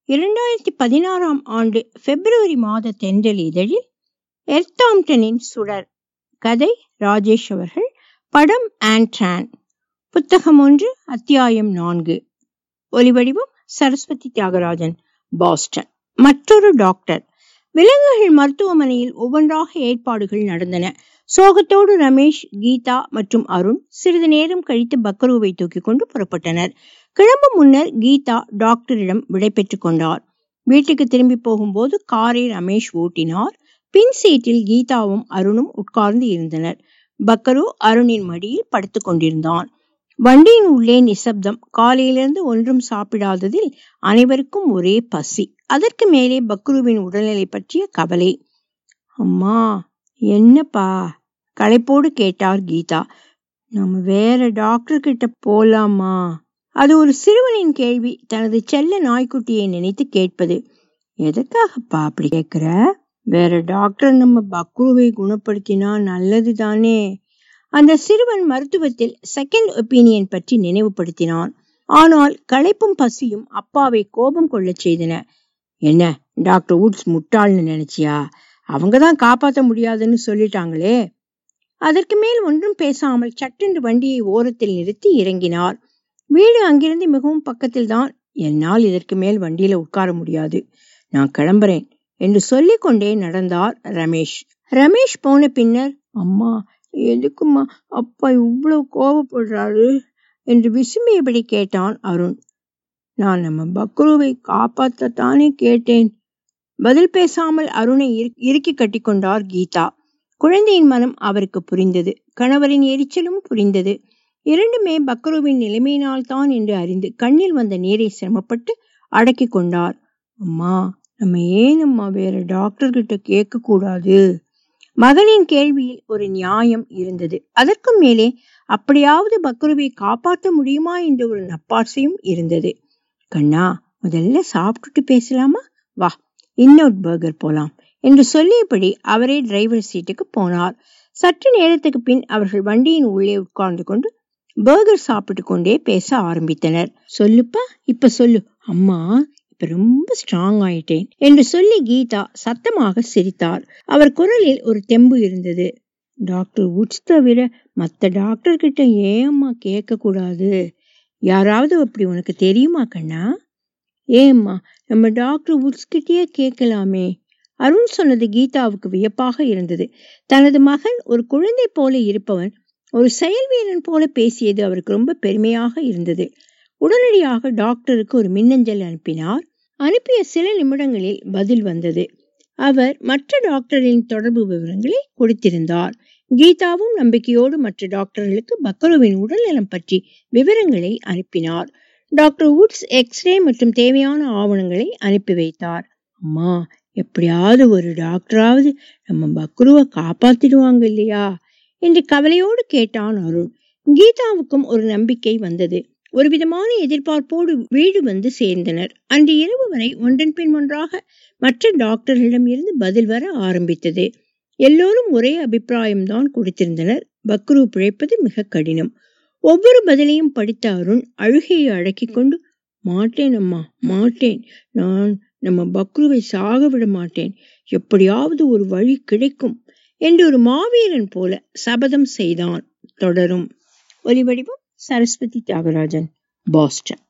இரண்டாயிரத்தி பதினாறாம் ஆண்டு பிப்ரவரி மாத தென்றல் இதழில் எர்த்தாம்டனின் சுடர் கதை ராஜேஷ் அவர்கள் படம் ஆண்ட்ரான் புத்தகம் ஒன்று அத்தியாயம் நான்கு ஒலிவடிவம் சரஸ்வதி தியாகராஜன் பாஸ்டன் மற்றொரு டாக்டர் விலங்குகள் மருத்துவமனையில் ஒவ்வொன்றாக ஏற்பாடுகள் நடந்தன சோகத்தோடு ரமேஷ் கீதா மற்றும் அருண் சிறிது நேரம் கழித்து பக்ருவை தூக்கி கொண்டு புறப்பட்டனர் கிளம்பும் முன்னர் கீதா டாக்டரிடம் விடை பெற்றுக் கொண்டார் வீட்டுக்கு திரும்பி போகும்போது காரை ரமேஷ் ஓட்டினார் பின் சீட்டில் கீதாவும் அருணும் உட்கார்ந்து இருந்தனர் பக்கரு அருணின் மடியில் படுத்துக் கொண்டிருந்தான் வண்டியின் உள்ளே நிசப்தம் காலையிலிருந்து ஒன்றும் சாப்பிடாததில் அனைவருக்கும் ஒரே பசி அதற்கு மேலே பக்ருவின் உடல்நிலை பற்றிய கவலை அம்மா என்னப்பா களைப்போடு கேட்டார் கீதா நம்ம வேற டாக்டர் கிட்ட போலாமா அது ஒரு சிறுவனின் கேள்வி தனது செல்ல நாய்க்குட்டியை நினைத்து கேட்பது எதற்காகப்பா அப்படி கேக்குற வேற டாக்டர் நம்ம பக்ருவை குணப்படுத்தினா நல்லது தானே அந்த சிறுவன் மருத்துவத்தில் செகண்ட் ஒப்பீனியன் பற்றி நினைவுபடுத்தினான் ஆனால் களைப்பும் பசியும் அப்பாவை கோபம் கொள்ளச் செய்தன என்ன டாக்டர் வுட்ஸ் முட்டாள்னு நினைச்சியா அவங்க தான் காப்பாற்ற முடியாதுன்னு சொல்லிட்டாங்களே அதற்கு மேல் ஒன்றும் பேசாமல் சட்டென்று வண்டியை ஓரத்தில் நிறுத்தி இறங்கினார் வீடு அங்கிருந்து மிகவும் பக்கத்தில் தான் என்னால் இதற்கு மேல் வண்டியில உட்கார முடியாது நான் கிளம்புறேன் என்று சொல்லிக் கொண்டே நடந்தார் ரமேஷ் ரமேஷ் போன பின்னர் அம்மா எதுக்குமா அப்பா இவ்வளவு கோபப்படுறாரு என்று விசும்பியபடி கேட்டான் அருண் நான் நம்ம பக்ருவை காப்பாற்றத்தானே கேட்டேன் பதில் பேசாமல் அருணை இறுக்கி கட்டிக்கொண்டார் கீதா குழந்தையின் மனம் அவருக்கு புரிந்தது கணவரின் எரிச்சலும் புரிந்தது இரண்டுமே பக்ருவின் நிலைமையினால் தான் என்று அறிந்து கண்ணில் வந்த நீரை சிரமப்பட்டு அடக்கி கொண்டார் அம்மா நம்ம ஏன் அம்மா வேற டாக்டர் கிட்ட கேட்க கூடாது மகனின் கேள்வியில் ஒரு நியாயம் இருந்தது அதற்கும் மேலே அப்படியாவது பக்ருவை காப்பாற்ற முடியுமா என்ற ஒரு நப்பாசையும் இருந்தது கண்ணா முதல்ல சாப்பிட்டுட்டு பேசலாமா வா இன்னொரு பர்கர் போலாம் என்று சொல்லியபடி அவரே டிரைவர் சீட்டுக்கு போனார் சற்று நேரத்துக்கு பின் அவர்கள் வண்டியின் உள்ளே உட்கார்ந்து கொண்டு பர்கர் சாப்பிட்டு கொண்டே பேச ஆரம்பித்தனர் சொல்லுப்பா இப்ப சொல்லு அம்மா இப்ப ரொம்ப ஸ்ட்ராங் ஆயிட்டேன் என்று சொல்லி கீதா சத்தமாக சிரித்தார் அவர் குரலில் ஒரு தெம்பு இருந்தது டாக்டர் உட்ஸ் தவிர மத்த டாக்டர் கிட்ட ஏம்மா கேட்க கூடாது யாராவது அப்படி உனக்கு தெரியுமா கண்ணா ஏம்மா நம்ம டாக்டர் உட்ஸ் கிட்டயே கேட்கலாமே அருண் சொன்னது கீதாவுக்கு வியப்பாக இருந்தது தனது மகன் ஒரு குழந்தை போல இருப்பவன் ஒரு செயல் வீரன் போல பேசியது அவருக்கு ரொம்ப பெருமையாக இருந்தது உடனடியாக டாக்டருக்கு ஒரு மின்னஞ்சல் அனுப்பினார் அனுப்பிய சில நிமிடங்களில் பதில் வந்தது அவர் மற்ற டாக்டரின் தொடர்பு விவரங்களை கொடுத்திருந்தார் கீதாவும் நம்பிக்கையோடு மற்ற டாக்டர்களுக்கு பக்கருவின் உடல்நலம் பற்றி விவரங்களை அனுப்பினார் டாக்டர் வுட்ஸ் எக்ஸ்ரே மற்றும் தேவையான ஆவணங்களை அனுப்பி வைத்தார் அம்மா எப்படியாவது ஒரு டாக்டராவது நம்ம பக்ருவை காப்பாத்திடுவாங்க இல்லையா என்று கவலையோடு கேட்டான் அருண் கீதாவுக்கும் ஒரு நம்பிக்கை வந்தது ஒரு விதமான எதிர்பார்ப்போடு வீடு வந்து சேர்ந்தனர் அன்று இரவு வரை ஒன்றன் பின் ஒன்றாக மற்ற டாக்டர்களிடம் இருந்து பதில் வர ஆரம்பித்தது எல்லோரும் ஒரே அபிப்பிராயம்தான் கொடுத்திருந்தனர் பக்ரு பிழைப்பது மிக கடினம் ஒவ்வொரு பதிலையும் படித்த அருண் அழுகையை அடக்கிக் கொண்டு மாட்டேன் அம்மா மாட்டேன் நான் நம்ம பக்ருவை சாக விட மாட்டேன் எப்படியாவது ஒரு வழி கிடைக்கும் என்று ஒரு மாவீரன் போல சபதம் செய்தான் தொடரும் ஒலிவடிவம் சரஸ்வதி தியாகராஜன் பாஸ்டன்